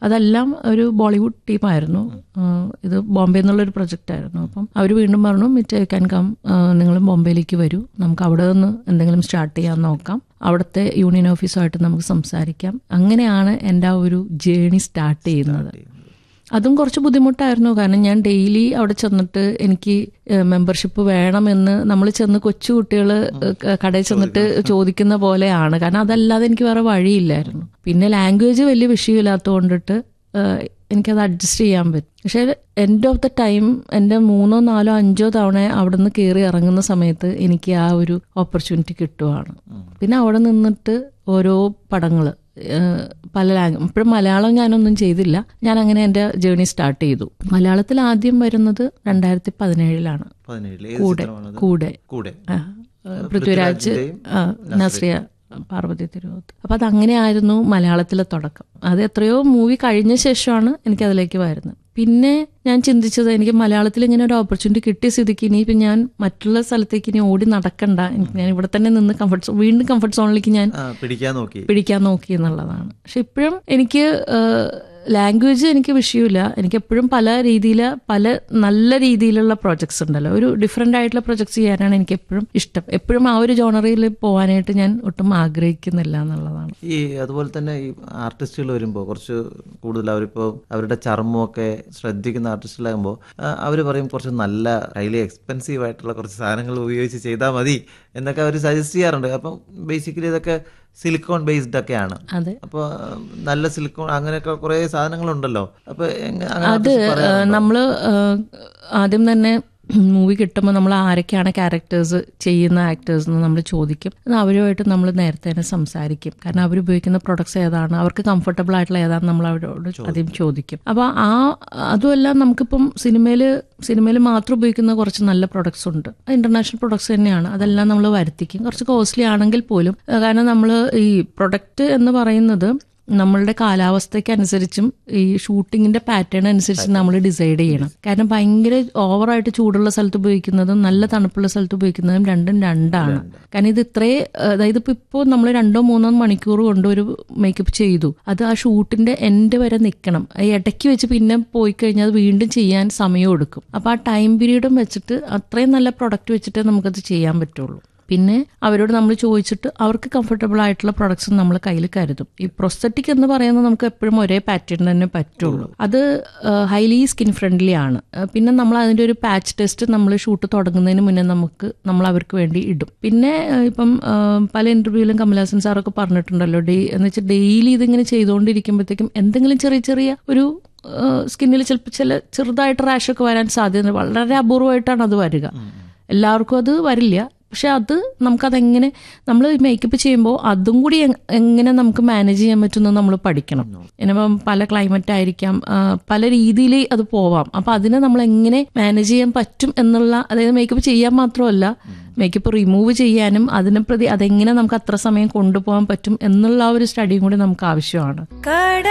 അതെല്ലാം ഒരു ബോളിവുഡ് ടീമായിരുന്നു ആഹ് ഇത് ബോംബെ എന്നുള്ളൊരു പ്രൊജക്റ്റ് ആയിരുന്നു അപ്പം അവർ വീണ്ടും പറഞ്ഞു മിറ്റ് ക്യാൻ കം നിങ്ങൾ ബോംബെയിലേക്ക് വരൂ നമുക്ക് അവിടെ നിന്ന് എന്തെങ്കിലും സ്റ്റാർട്ട് ചെയ്യാൻ നോക്കാം അവിടുത്തെ യൂണിയൻ ഓഫീസുമായിട്ട് നമുക്ക് സംസാരിക്കാം അങ്ങനെയാണ് എൻ്റെ ആ ഒരു ജേണി സ്റ്റാർട്ട് ചെയ്യുന്നത് അതും കുറച്ച് ബുദ്ധിമുട്ടായിരുന്നു കാരണം ഞാൻ ഡെയിലി അവിടെ ചെന്നിട്ട് എനിക്ക് മെമ്പർഷിപ്പ് വേണമെന്ന് നമ്മൾ ചെന്ന് കൊച്ചു കുട്ടികൾ കടയിൽ ചെന്നിട്ട് ചോദിക്കുന്ന പോലെയാണ് കാരണം അതല്ലാതെ എനിക്ക് വേറെ വഴിയില്ലായിരുന്നു പിന്നെ ലാംഗ്വേജ് വലിയ വിഷയമില്ലാത്തത് കൊണ്ടിട്ട് ഏഹ്, എനിക്കത് അഡ്ജസ്റ്റ് ചെയ്യാൻ പറ്റും പക്ഷേ എൻഡ് ഓഫ് ദ ടൈം എൻ്റെ മൂന്നോ നാലോ അഞ്ചോ തവണ അവിടെ നിന്ന് കയറി ഇറങ്ങുന്ന സമയത്ത് എനിക്ക് ആ ഒരു ഓപ്പർച്യൂണിറ്റി കിട്ടുവാണ് പിന്നെ അവിടെ നിന്നിട്ട് ഓരോ പടങ്ങൾ പല ലാംഗ്വേജ് ഇപ്പോഴും മലയാളം ഞാനൊന്നും ചെയ്തില്ല ഞാൻ അങ്ങനെ എൻ്റെ ജേണി സ്റ്റാർട്ട് ചെയ്തു മലയാളത്തിൽ ആദ്യം വരുന്നത് രണ്ടായിരത്തി പതിനേഴിലാണ് പതിനേഴില് ഏത് കൂടെ ചിത്രമാണത് കൂടെ കൂടെ ആ, പൃഥ്വിരാജ് ആ, നസ്രിയ പാർവതി തിരുവോത്ത് അപ്പൊ അത് അങ്ങനെയായിരുന്നു മലയാളത്തിലെ തുടക്കം അത് എത്രയോ മൂവി കഴിഞ്ഞ ശേഷമാണ് എനിക്ക് അതിലേക്ക് വരുന്നത് പിന്നെ ഞാൻ ചിന്തിച്ചത് എനിക്ക് മലയാളത്തിൽ ഇങ്ങനെ ഒരു ഓപ്പർച്യൂണിറ്റി കിട്ടിയ സ്ഥിതിക്ക് ഇനി ഇപ്പം ഞാൻ മറ്റുള്ള സ്ഥലത്തേക്ക് ഇനി ഓടി നടക്കണ്ട എനിക്ക് ഞാൻ ഇവിടെ തന്നെ നിന്ന് കംഫർട്ട് സോൺ വീണ്ടും കംഫർട്ട് സോണിലേക്ക് ഞാൻ ആ, പിടിക്കാൻ നോക്കി പിടിക്കാൻ നോക്കി എന്നുള്ളതാണ് പക്ഷെ ഇപ്പോഴും എനിക്ക് ലാംഗ്വേജ് എനിക്ക് വിഷയമില്ല എനിക്ക് എപ്പോഴും പല രീതിയിൽ പല നല്ല രീതിയിലുള്ള പ്രോജക്ട്സ് ഉണ്ടല്ലോ ഒരു ഡിഫറെൻ്റ് ആയിട്ടുള്ള പ്രോജക്ട്സ് ചെയ്യാനാണ് എനിക്ക് എപ്പോഴും ഇഷ്ടം എപ്പോഴും ആ ഒരു ജോണറിൽ പോകാനായിട്ട് ഞാൻ ഒട്ടും ആഗ്രഹിക്കുന്നില്ല എന്നുള്ളതാണ് ഈ അതുപോലെ തന്നെ ഈ ആർട്ടിസ്റ്റുകൾ വരുമ്പോൾ കുറച്ച് കൂടുതൽ അവരിപ്പോൾ അവരുടെ ചർമ്മമൊക്കെ ശ്രദ്ധിക്കുന്ന ആർട്ടിസ്റ്റുകളാകുമ്പോൾ അവർ പറയും കുറച്ച് നല്ല ഹൈലി എക്സ്പെൻസീവ് ആയിട്ടുള്ള കുറച്ച് സാധനങ്ങൾ ഉപയോഗിച്ച് ചെയ്താൽ മതി എന്നൊക്കെ അവർ സജസ്റ്റ് ചെയ്യാറുണ്ട് അപ്പം ബേസിക്കലി ഇതൊക്കെ സിലിക്കോൺ ബേസ്ഡ് ഒക്കെയാണ് അതെ അപ്പോൾ നല്ല സിലിക്കോൺ അങ്ങനെയൊക്കെ കുറേ സാധനങ്ങളുണ്ടല്ലോ അപ്പോൾ അങ്ങനെ അത് artist പറയാറുണ്ടോ? നമ്മൾ ആദ്യം തന്നെ മൂവി കിട്ടുമ്പോൾ നമ്മൾ ആരൊക്കെയാണ് ക്യാരക്ടേഴ്സ് ചെയ്യുന്ന ആക്ടേഴ്സ് എന്ന് നമ്മൾ ചോദിക്കും അത് അവരുമായിട്ട് നമ്മൾ നേരത്തെ തന്നെ സംസാരിക്കും കാരണം അവർ ഉപയോഗിക്കുന്ന പ്രൊഡക്ട്സ് ഏതാണ് അവർക്ക് കംഫർട്ടബിൾ ആയിട്ടുള്ള ഏതാണെന്ന് നമ്മൾ അവരോട് ആദ്യം ചോദിക്കും അപ്പോൾ ആ അതുമെല്ലാം നമുക്കിപ്പം സിനിമയിൽ സിനിമയിൽ മാത്രം ഉപയോഗിക്കുന്ന കുറച്ച് നല്ല പ്രൊഡക്ട്സ് ഉണ്ട് ഇന്റർനാഷണൽ പ്രൊഡക്ട്സ് തന്നെയാണ് അതെല്ലാം നമ്മൾ വരുത്തിക്കും കുറച്ച് കോസ്റ്റ്ലി ആണെങ്കിൽ പോലും ഏഹ് കാരണം നമ്മൾ ഈ പ്രൊഡക്റ്റ് എന്ന് പറയുന്നത് നമ്മളുടെ കാലാവസ്ഥയ്ക്ക് അനുസരിച്ചും ഈ ഷൂട്ടിങ്ങിന്റെ പാറ്റേൺ അനുസരിച്ച് നമ്മൾ ഡിസൈഡ് ചെയ്യണം കാരണം ഭയങ്കര ഓവറായിട്ട് ചൂടുള്ള സ്ഥലത്ത് ഉപയോഗിക്കുന്നതും നല്ല തണുപ്പുള്ള സ്ഥലത്ത് ഉപയോഗിക്കുന്നതും രണ്ടും രണ്ടാണ് കാരണം ഇത് ഇത്രേ അതായത് ഇപ്പൊ ഇപ്പോൾ നമ്മൾ രണ്ടോ മൂന്നോ മണിക്കൂർ കൊണ്ട് ഒരു മേക്കപ്പ് ചെയ്തു അത് ആ ഷൂട്ടിന്റെ എൻഡ് വരെ നിൽക്കണം ഈ ഇടയ്ക്ക് വെച്ച് പിന്നെ പോയി കഴിഞ്ഞാൽ അത് വീണ്ടും ചെയ്യാൻ സമയം എടുക്കും അപ്പൊ ആ ടൈം പീരീഡും വെച്ചിട്ട് അത്രയും നല്ല പ്രൊഡക്റ്റ് വെച്ചിട്ടേ നമുക്കത് ചെയ്യാൻ പറ്റുള്ളൂ പിന്നെ അവരോട് നമ്മൾ ചോദിച്ചിട്ട് അവർക്ക് കംഫർട്ടബിൾ ആയിട്ടുള്ള പ്രൊഡക്ട്സ് നമ്മൾ കയ്യിൽ കരുതും ഈ പ്രൊസ്തറ്റിക് എന്ന് പറയുന്നത് നമുക്ക് എപ്പോഴും ഒരേ പാറ്റേൺ തന്നെ പറ്റുള്ളൂ അത് ഹൈലി സ്കിൻ ഫ്രണ്ട്ലി ആണ് ആ, പിന്നെ നമ്മൾ അതിന്റെ ഒരു പാച്ച് ടെസ്റ്റ് നമ്മൾ ഷൂട്ട് തുടങ്ങുന്നതിന് മുന്നേ നമുക്ക് നമ്മൾ അവർക്ക് വേണ്ടി ഇടും പിന്നെ ആ, ഇപ്പം ആ, പല ഇന്റർവ്യൂവിലും കമലഹാസൻ സാറൊക്കെ പറഞ്ഞിട്ടുണ്ടല്ലോ ഡേ എന്ന് വെച്ചാൽ ഡെയിലി ഇതിങ്ങനെ ചെയ്തുകൊണ്ടിരിക്കുമ്പോഴത്തേക്കും എന്തെങ്കിലും ചെറിയ ചെറിയ ഒരു സ്കിന്നിൽ ചിലപ്പോൾ ചില ചെറുതായിട്ട് റാഷൊക്കെ വരാൻ സാധ്യത വളരെ അപൂർവമായിട്ടാണ് അത് വരിക എല്ലാവർക്കും അത് വരില്ല പക്ഷെ അത് നമുക്കതെങ്ങനെ നമ്മൾ മേക്കപ്പ് ചെയ്യുമ്പോൾ അതും കൂടി എങ്- എങ്ങനെ നമുക്ക് മാനേജ് ചെയ്യാൻ പറ്റുമെന്ന് നമ്മൾ പഠിക്കണം ഇനിയിപ്പം പല ക്ലൈമറ്റ് ആയിരിക്കാം ആ, പല രീതിയിൽ അത് പോവാം അപ്പൊ അതിനെ നമ്മൾ എങ്ങനെ മാനേജ് ചെയ്യാൻ പറ്റും എന്നുള്ള അതായത് മേക്കപ്പ് ചെയ്യാൻ മാത്രമല്ല മേക്കപ്പ് റിമൂവ് ചെയ്യാനും അതിനെ പ്രതി അതെങ്ങനെ നമുക്ക് അത്ര സമയം കൊണ്ടുപോകാൻ പറ്റും എന്നുള്ള ആ ഒരു സ്റ്റഡിയും കൂടി നമുക്ക് ആവശ്യമാണ് കട